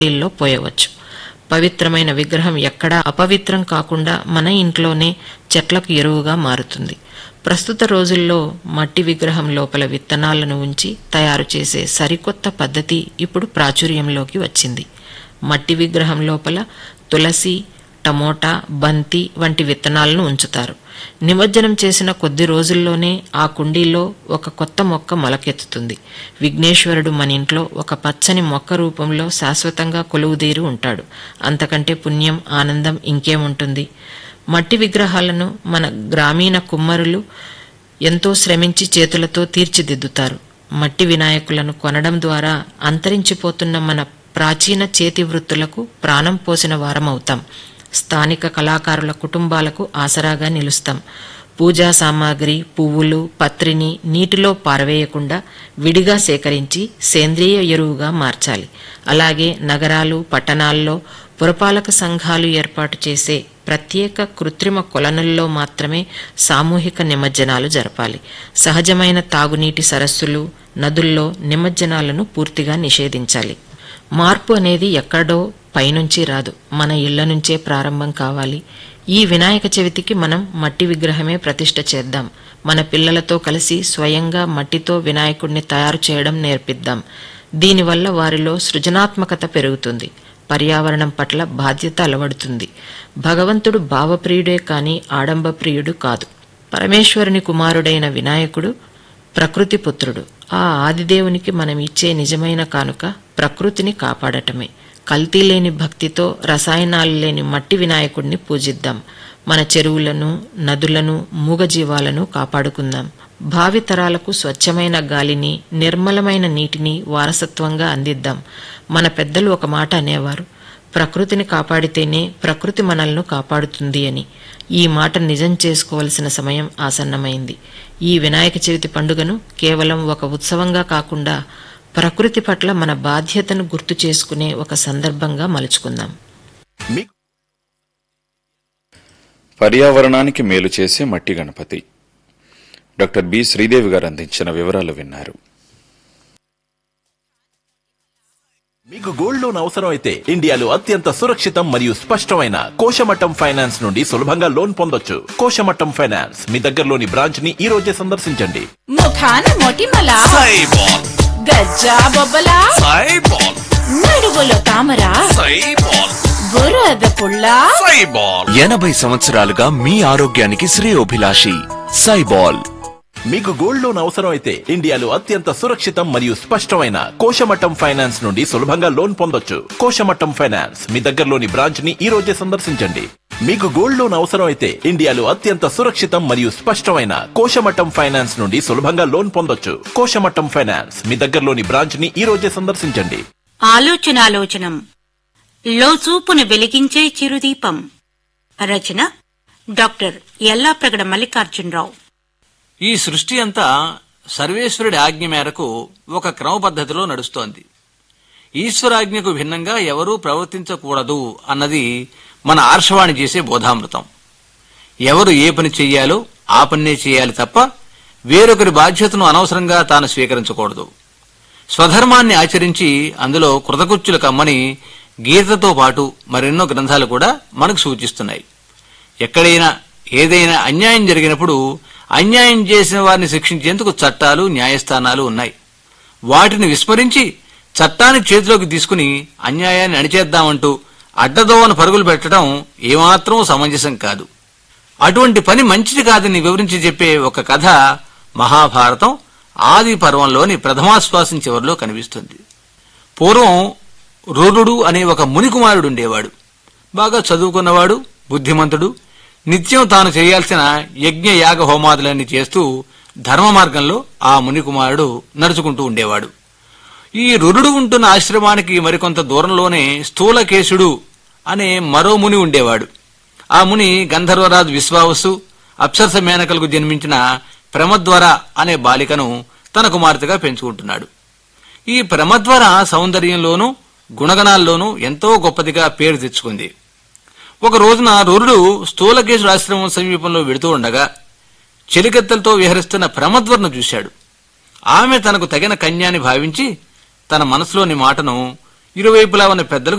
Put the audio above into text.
నీళ్ళలో పోయవచ్చు పవిత్రమైన విగ్రహం ఎక్కడా అపవిత్రం కాకుండా మన ఇంట్లోనే చెట్లకు ఎరువుగా మారుతుంది ప్రస్తుత రోజుల్లో మట్టి విగ్రహం లోపల విత్తనాలను ఉంచి తయారు చేసే సరికొత్త పద్ధతి ఇప్పుడు ప్రాచుర్యంలోకి వచ్చింది మట్టి విగ్రహం లోపల తులసి టమోటా బంతి వంటి విత్తనాలను ఉంచుతారు నిమజ్జనం చేసిన కొద్ది రోజుల్లోనే ఆ కుండీలో ఒక కొత్త మొక్క మొలకెత్తుతుంది విఘ్నేశ్వరుడు మన ఇంట్లో ఒక పచ్చని మొక్క రూపంలో శాశ్వతంగా కొలువుదీరి ఉంటాడు అంతకంటే పుణ్యం ఆనందం ఇంకేముంటుంది మట్టి విగ్రహాలను మన గ్రామీణ కుమ్మరులు ఎంతో శ్రమించి చేతులతో తీర్చిదిద్దుతారు మట్టి వినాయకులను కొనడం ద్వారా అంతరించిపోతున్న మన ప్రాచీన చేతి వృత్తులకు ప్రాణం పోసిన వారమవుతాం స్థానిక కళాకారుల కుటుంబాలకు ఆసరాగా నిలుస్తాం పూజా సామాగ్రి పువ్వులు పత్రిని నీటిలో పారవేయకుండా విడిగా సేకరించి సేంద్రియ ఎరువుగా మార్చాలి అలాగే నగరాలు పట్టణాల్లో పురపాలక సంఘాలు ఏర్పాటు చేసే ప్రత్యేక కృత్రిమ కొలనుల్లో మాత్రమే సామూహిక నిమజ్జనాలు జరపాలి సహజమైన తాగునీటి సరస్సులు నదుల్లో నిమజ్జనాలను పూర్తిగా నిషేధించాలి మార్పు అనేది ఎక్కడో పైనుంచి రాదు మన ఇళ్ల నుంచే ప్రారంభం కావాలి ఈ వినాయక చవితికి మనం మట్టి విగ్రహమే ప్రతిష్ఠ చేద్దాం మన పిల్లలతో కలిసి స్వయంగా మట్టితో వినాయకుడిని తయారు చేయడం నేర్పిద్దాం దీనివల్ల వారిలో సృజనాత్మకత పెరుగుతుంది పర్యావరణం పట్ల బాధ్యత అలవడుతుంది భగవంతుడు భావప్రియుడే కాని ఆడంబప్రియుడు కాదు పరమేశ్వరుని కుమారుడైన వినాయకుడు ప్రకృతి పుత్రుడు ఆ ఆదిదేవునికి మనం ఇచ్చే నిజమైన కానుక ప్రకృతిని కాపాడటమే కల్తీ లేని భక్తితో రసాయనాలు లేని మట్టి వినాయకుడిని పూజిద్దాం మన చెరువులను నదులను మూగజీవాలను కాపాడుకుందాం భావి తరాలకు స్వచ్ఛమైన గాలిని నిర్మలమైన నీటిని వారసత్వంగా అందిద్దాం మన పెద్దలు ఒక మాట అనేవారు ప్రకృతిని కాపాడితేనే ప్రకృతి మనల్ని కాపాడుతుంది అని ఈ మాట నిజం చేసుకోవలసిన సమయం ఆసన్నమైంది ఈ వినాయక చవితి పండుగను కేవలం ఒక ఉత్సవంగా కాకుండా ప్రకృతి పట్ల మన బాధ్యతను గుర్తు చేసుకునే ఒక సందర్భంగా మలుచుకుందాం మీకు పర్యావరణానికి మేలు చేసే మట్టి గణపతి డాక్టర్ బి శ్రీదేవి గారు అందించిన వివరాలు విన్నారు మీకు గోల్డ్ లోన్ అవసరం అయితే ఇండియాలో అత్యంత సురక్షితం మరియు స్పష్టమైన కోశమట్టం ఫైనాన్స్ నుండి సులభంగా లోన్ పొందొచ్చు కోశమట్టం ఫైనాన్స్ మీ దగ్గరలోని బ్రాంచ్ ని ఈ రోజే సందర్శించండి ముఖాన మొటిమల సైబాల్ గజ్జా బొబ్బల సైబాల్ నడువులో తామర సైబాల్ బురద పుల్ల సైబాల్ ఎనభై సంవత్సరాలుగా మీ ఆరోగ్యానికి శ్రేయోభిలాషి సైబాల్ మీకు గోల్డ్ లోన్ అవసరం అయితే ఇండియాలో అత్యంత సురక్షితం మరియు స్పష్టమైన కోశమట్టం ఫైనాన్స్ నుండి సులభంగా లోన్ పొందొచ్చు కోశమట్టం ఫైనాన్స్ మీ దగ్గరలోని బ్రాంచ్ ని ఈ రోజే సందర్శించండి మీకు గోల్డ్ లోన్ అవసరం అయితే ఇండియాలో అత్యంత సురక్షితం మరియు స్పష్టమైన కోశమట్టం ఫైనాన్స్ నుండి సులభంగా లోన్ పొందొచ్చు కోశమట్టం ఫైనాన్స్ మీ దగ్గరలోని బ్రాంచ్ ని ఈ రోజే సందర్శించండి ఆలోచనాలోచనం లోచూపును వెలిగించే చిరుదీపం రచన డాక్టర్ ఎల్లాప్రగడ మల్లికార్జునరావు ఈ సృష్టి అంతా సర్వేశ్వరుడి ఆజ్ఞ మేరకు ఒక క్రమపద్ధతిలో నడుస్తోంది ఈశ్వరాజ్ఞకు భిన్నంగా ఎవరూ ప్రవర్తించకూడదు అన్నది మన ఆర్షవాణి చేసే బోధామృతం ఎవరు ఏ పని చెయ్యాలో ఆ పన్నే చేయాలి తప్ప వేరొకరి బాధ్యతను అనవసరంగా తాను స్వీకరించకూడదు స్వధర్మాన్ని ఆచరించి అందులో కృతకృత్యుల కమ్మని గీతతో పాటు మరెన్నో గ్రంథాలు కూడా మనకు సూచిస్తున్నాయి ఎక్కడైనా ఏదైనా అన్యాయం జరిగినప్పుడు అన్యాయం చేసిన వారిని శిక్షించేందుకు చట్టాలు న్యాయస్థానాలు ఉన్నాయి వాటిని విస్మరించి చట్టాన్ని చేతిలోకి తీసుకుని అన్యాయాన్ని అణిచేద్దామంటూ అడ్డదోవన పరుగులు పెట్టడం ఏమాత్రం సమంజసం కాదు అటువంటి పని మంచిది కాదని వివరించి చెప్పే ఒక కథ మహాభారతం ఆది పర్వంలోని ప్రథమాశ్వాసం చివరిలో కనిపిస్తుంది పూర్వం రురుడు అనే ఒక మునికుమారుడు ఉండేవాడు బాగా చదువుకున్నవాడు బుద్ధిమంతుడు నిత్యం తాను చేయాల్సిన యజ్ఞ యాగ హోమాదులన్నీ చేస్తూ ధర్మ మార్గంలో ఆ మునికుమారుడు నడుచుకుంటూ ఉండేవాడు ఈ రురుడు ఉంటున్న ఆశ్రమానికి మరికొంత దూరంలోనే స్థూలకేశుడు అనే మరో ముని ఉండేవాడు ఆ ముని గంధర్వరాజు విశ్వావసు అప్సరస మేనకలకు జన్మించిన ప్రమద్వర అనే బాలికను తన కుమార్తెగా పెంచుకుంటున్నాడు ఈ ప్రమద్వర సౌందర్యంలోనూ గుణగణాల్లోనూ ఎంతో గొప్పదిగా పేరు తెచ్చుకుంది ఒక రోజున రురుడు స్థూలకేశుడు ఆశ్రమం సమీపంలో వెడుతూ ఉండగా చెలికత్తెలతో విహరిస్తున్న ప్రమద్వర్ను చూశాడు ఆమె తనకు తగిన కన్యాని భావించి తన మనసులోని మాటను ఇరువైపులా ఉన్న పెద్దలకు